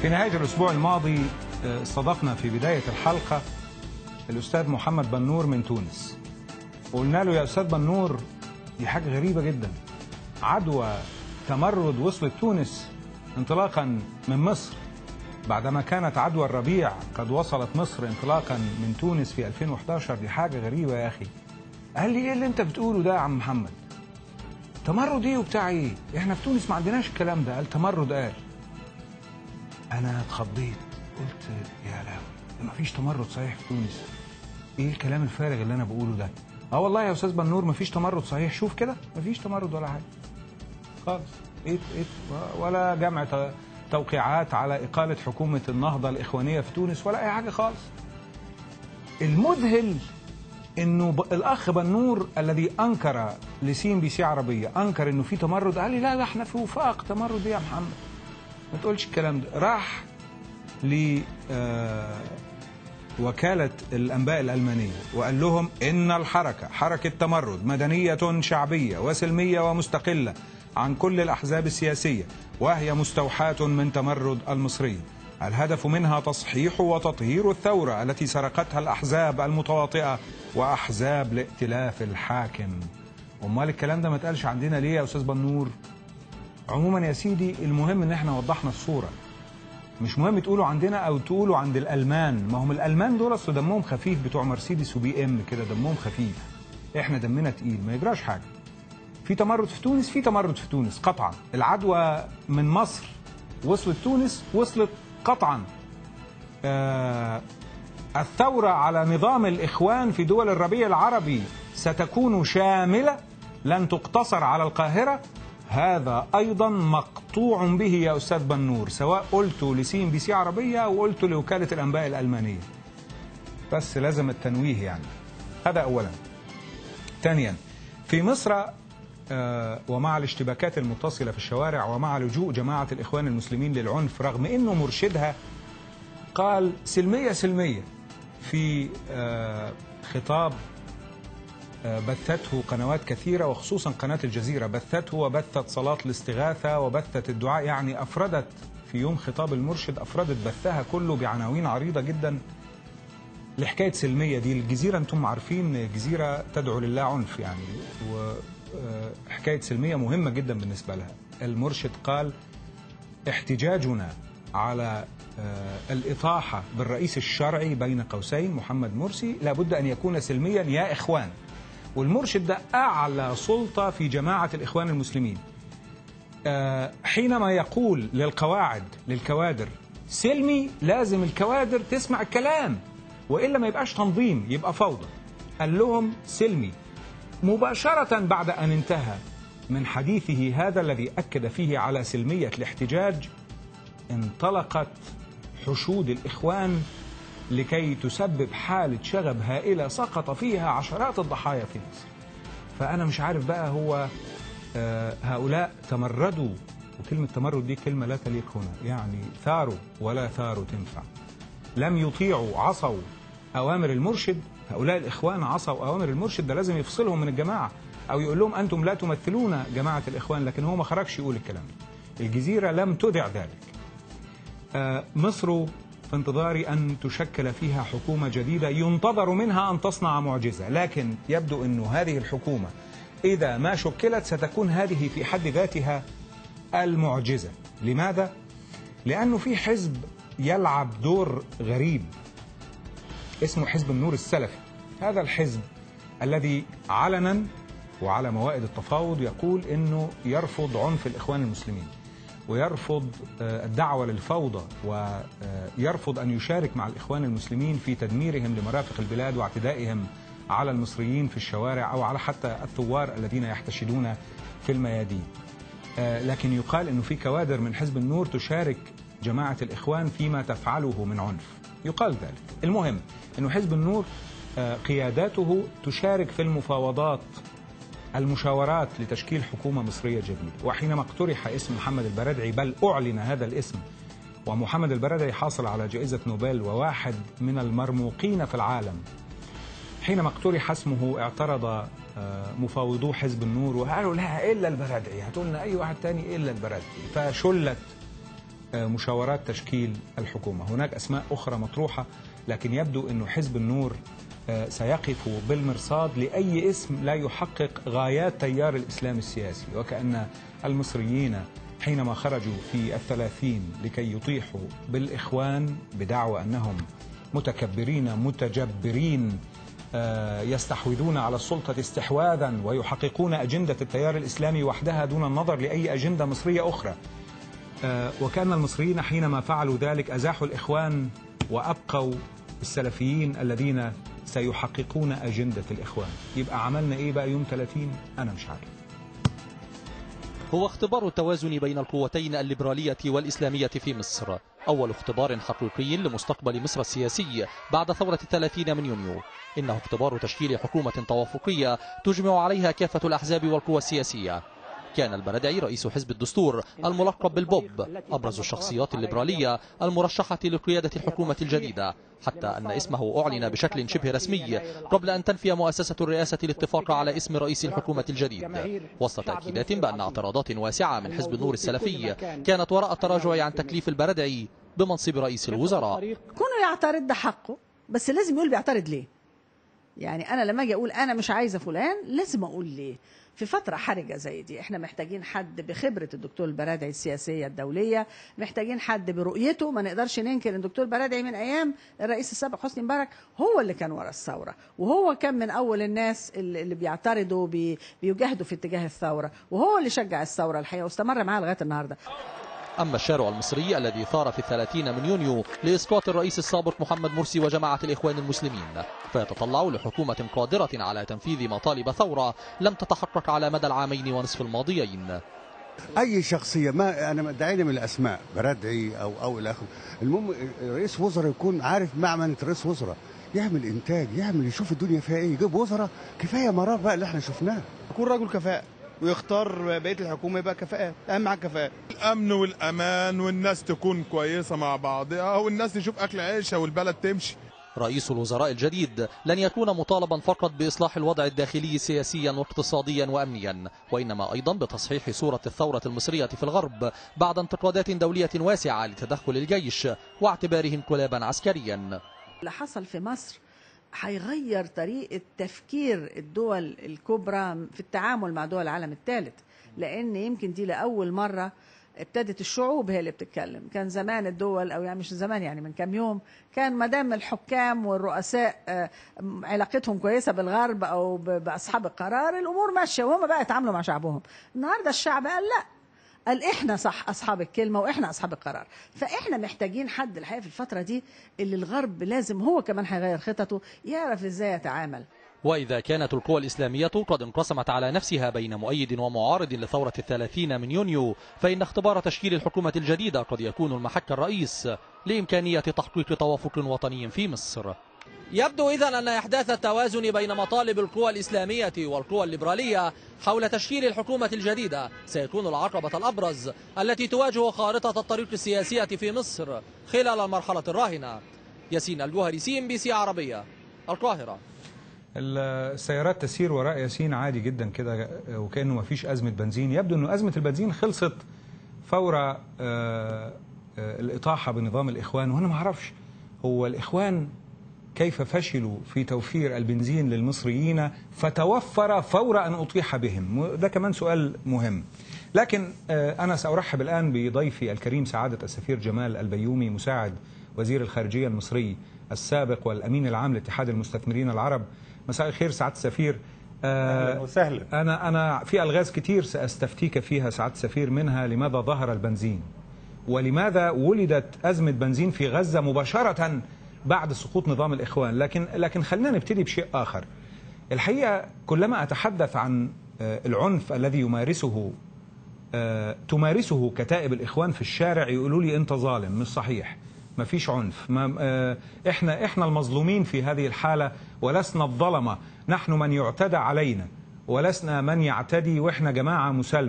في نهاية الأسبوع الماضي آه، استضفنا في بداية الحلقة الأستاذ محمد بنور من تونس وقلنا له يا أستاذ بنور دي حاجة غريبة جدا عدوى تمرد وصلت تونس انطلاقا من مصر بعدما كانت عدوى الربيع قد وصلت مصر انطلاقا من تونس في 2011 دي حاجة غريبة يا أخي قال لي إيه اللي أنت بتقوله ده يا عم محمد تمرد إيه وبتاع إيه إحنا في تونس ما عندناش الكلام ده قال تمرد قال انا اتخضيت قلت يا لهوي ما فيش تمرد صحيح في تونس ايه الكلام الفارغ اللي انا بقوله ده اه والله يا استاذ بنور ما فيش تمرد صحيح شوف كده ما فيش تمرد ولا حاجه خالص ايه ايه ولا جمع ت- توقيعات على اقاله حكومه النهضه الاخوانيه في تونس ولا اي حاجه خالص المذهل انه ب... الاخ بنور الذي انكر لسين بي سي عربيه انكر انه في تمرد قال لي لا ده احنا في وفاق تمرد إيه يا محمد ما تقولش الكلام ده راح ل آه، وكالة الأنباء الألمانية وقال لهم إن الحركة حركة تمرد مدنية شعبية وسلمية ومستقلة عن كل الأحزاب السياسية وهي مستوحاة من تمرد المصريين الهدف منها تصحيح وتطهير الثورة التي سرقتها الأحزاب المتواطئة وأحزاب الائتلاف الحاكم أمال الكلام ده ما اتقالش عندنا ليه يا أستاذ بنور عموما يا سيدي المهم ان احنا وضحنا الصوره مش مهم تقولوا عندنا او تقولوا عند الالمان ما هم الالمان دول اصل دمهم خفيف بتوع مرسيدس وبي ام كده دمهم خفيف احنا دمنا تقيل ما يجراش حاجه في تمرد في تونس في تمرد في تونس قطعا العدوى من مصر وصلت تونس وصلت قطعا آه الثورة على نظام الإخوان في دول الربيع العربي ستكون شاملة لن تقتصر على القاهرة هذا أيضا مقطوع به يا أستاذ بنور سواء قلت لسين بي سي عربية أو قلت لوكالة الأنباء الألمانية بس لازم التنويه يعني هذا أولا ثانيا في مصر آه، ومع الاشتباكات المتصلة في الشوارع ومع لجوء جماعة الإخوان المسلمين للعنف رغم أنه مرشدها قال سلمية سلمية في آه، خطاب آه، بثته قنوات كثيرة وخصوصا قناة الجزيرة بثته وبثت صلاة الاستغاثة وبثت الدعاء يعني أفردت في يوم خطاب المرشد أفردت بثها كله بعناوين عريضة جدا لحكاية سلمية دي الجزيرة أنتم عارفين الجزيرة تدعو لله عنف يعني وحكاية سلمية مهمة جدا بالنسبة لها المرشد قال احتجاجنا على آه، الإطاحة بالرئيس الشرعي بين قوسين محمد مرسي لابد أن يكون سلميا يا إخوان والمرشد ده أعلى سلطة في جماعة الإخوان المسلمين آه، حينما يقول للقواعد للكوادر سلمي لازم الكوادر تسمع الكلام وإلا ما يبقاش تنظيم يبقى فوضى قال لهم سلمي مباشرة بعد أن انتهى من حديثه هذا الذي أكد فيه على سلمية الاحتجاج انطلقت حشود الإخوان لكي تسبب حالة شغب هائلة سقط فيها عشرات الضحايا في مصر فأنا مش عارف بقى هو آه، هؤلاء تمردوا وكلمة تمرد دي كلمة لا تليق هنا يعني ثاروا ولا ثاروا تنفع لم يطيعوا عصوا أوامر المرشد هؤلاء الإخوان عصوا أوامر المرشد ده لازم يفصلهم من الجماعة أو يقول لهم أنتم لا تمثلون جماعة الإخوان لكن هو ما خرجش يقول الكلام ده الجزيرة لم تدع ذلك آه، مصر في انتظار أن تشكل فيها حكومة جديدة ينتظر منها أن تصنع معجزة لكن يبدو أن هذه الحكومة إذا ما شكلت ستكون هذه في حد ذاتها المعجزة لماذا؟ لأنه في حزب يلعب دور غريب اسمه حزب النور السلفي هذا الحزب الذي علنا وعلى موائد التفاوض يقول انه يرفض عنف الاخوان المسلمين ويرفض آه، الدعوه للفوضى ويرفض ان يشارك مع الاخوان المسلمين في تدميرهم لمرافق البلاد واعتدائهم على المصريين في الشوارع او على حتى الثوار الذين يحتشدون في الميادين. آه، لكن يقال انه في كوادر من حزب النور تشارك جماعه الاخوان فيما تفعله من عنف. يقال ذلك. المهم انه حزب النور آه، قياداته تشارك في المفاوضات المشاورات لتشكيل حكومة مصرية جديدة وحينما اقترح اسم محمد البرادعي بل أعلن هذا الاسم ومحمد البرادعي حاصل على جائزة نوبل وواحد من المرموقين في العالم حينما اقترح اسمه اعترض آه، مفاوضو حزب النور وقالوا لا إلا البرادعي هاتوا لنا أي واحد تاني إلا البرادعي فشلت آه، مشاورات تشكيل الحكومة هناك أسماء أخرى مطروحة لكن يبدو أنه حزب النور آه، سيقف بالمرصاد لأي اسم لا يحقق غايات تيار الإسلام السياسي وكأن المصريين حينما خرجوا في الثلاثين لكي يطيحوا بالإخوان بدعوى أنهم متكبرين متجبرين آه، يستحوذون على السلطة استحواذا ويحققون أجندة التيار الإسلامي وحدها دون النظر لأي أجندة مصرية أخرى آه، وكان المصريين حينما فعلوا ذلك أزاحوا الإخوان وأبقوا السلفيين الذين سيحققون أجندة الإخوان يبقى عملنا إيه بقى يوم 30 أنا مش عارف هو اختبار التوازن بين القوتين الليبرالية والإسلامية في مصر أول اختبار حقيقي لمستقبل مصر السياسي بعد ثورة الثلاثين من يونيو إنه اختبار تشكيل حكومة توافقية تجمع عليها كافة الأحزاب والقوى السياسية كان البردعي رئيس حزب الدستور الملقب بالبوب أبرز الشخصيات الليبرالية المرشحة لقيادة الحكومة الجديدة حتى أن اسمه أعلن بشكل شبه رسمي قبل أن تنفي مؤسسة الرئاسة الاتفاق على اسم رئيس الحكومة الجديد وسط تأكيدات بأن اعتراضات واسعة من حزب النور السلفي كانت وراء التراجع عن تكليف البردعي بمنصب رئيس الوزراء كونه يعترض ده حقه بس لازم يقول بيعترض ليه يعني انا لما اجي اقول انا مش عايزه فلان لازم اقول ليه في فترة حرجة زي دي احنا محتاجين حد بخبرة الدكتور البرادعي السياسية الدولية محتاجين حد برؤيته ما نقدرش ننكر ان الدكتور البرادعي من ايام الرئيس السابق حسني مبارك هو اللي كان ورا الثورة وهو كان من اول الناس اللي اللي بيعترضوا بي بيجاهدوا في اتجاه الثورة وهو اللي شجع الثورة الحقيقة واستمر معاها لغاية النهاردة أما الشارع المصري الذي ثار في الثلاثين من يونيو لإسقاط الرئيس السابق محمد مرسي وجماعة الإخوان المسلمين فيتطلع لحكومة قادرة على تنفيذ مطالب ثورة لم تتحقق على مدى العامين ونصف الماضيين اي شخصيه ما انا دعينا من الاسماء بردعي او او الى اخره المهم رئيس وزراء يكون عارف معنى رئيس وزراء يعمل انتاج يعمل يشوف الدنيا فيها ايه يجيب وزراء كفايه مرار بقى اللي احنا شفناه يكون رجل كفاءة ويختار بقيه الحكومه يبقى كفاءات اهم حاجه كفاءات الامن والامان والناس تكون كويسه مع بعضها والناس تشوف اكل عيشها والبلد تمشي رئيس الوزراء الجديد لن يكون مطالبا فقط بإصلاح الوضع الداخلي سياسيا واقتصاديا وأمنيا وإنما أيضا بتصحيح صورة الثورة المصرية في الغرب بعد انتقادات دولية واسعة لتدخل الجيش واعتباره انقلابا عسكريا اللي حصل في مصر هيغير طريقة تفكير الدول الكبرى في التعامل مع دول العالم الثالث لأن يمكن دي لأول مرة ابتدت الشعوب هي اللي بتتكلم كان زمان الدول او يعني مش زمان يعني من كام يوم كان ما دام الحكام والرؤساء آه، علاقتهم كويسه بالغرب او ب- باصحاب القرار الامور ماشيه وهم بقى يتعاملوا مع شعبهم النهارده الشعب قال لا قال احنا صح اصحاب الكلمه واحنا اصحاب القرار فاحنا محتاجين حد الحقيقه في الفتره دي اللي الغرب لازم هو كمان هيغير خططه يعرف ازاي يتعامل وإذا كانت القوى الإسلامية قد انقسمت على نفسها بين مؤيد ومعارض لثورة الثلاثين من يونيو فإن اختبار تشكيل الحكومة الجديدة قد يكون المحك الرئيس لإمكانية تحقيق توافق وطني في مصر يبدو إذا أن إحداث التوازن بين مطالب القوى الإسلامية والقوى الليبرالية حول تشكيل الحكومة الجديدة سيكون العقبة الأبرز التي تواجه خارطة الطريق السياسية في مصر خلال المرحلة الراهنة ياسين الجوهري سي ام بي سي عربية القاهرة السيارات تسير وراء ياسين عادي جدا كده وكانه ما فيش ازمه بنزين يبدو انه ازمه البنزين خلصت فور آه، آه، الاطاحه بنظام الاخوان وانا ما اعرفش هو الاخوان كيف فشلوا في توفير البنزين للمصريين فتوفر فور ان اطيح بهم ده كمان سؤال مهم لكن آه، انا سارحب الان بضيفي الكريم سعاده السفير جمال البيومي مساعد وزير الخارجيه المصري السابق والامين العام لاتحاد المستثمرين العرب مساء الخير سعاده السفير أهلاً وسهلا. انا انا في الغاز كتير ساستفتيك فيها سعاده السفير منها لماذا ظهر البنزين ولماذا ولدت ازمه بنزين في غزه مباشره بعد سقوط نظام الاخوان لكن لكن خلينا نبتدي بشيء اخر الحقيقه كلما اتحدث عن آه، العنف الذي يمارسه آه، تمارسه كتائب الإخوان في الشارع يقولوا لي أنت ظالم مش صحيح ما فيش عنف ما آه، إحنا إحنا المظلومين في هذه الحالة ولسنا الظلمة نحن من يعتدى علينا ولسنا من يعتدي وإحنا جماعة مسلمة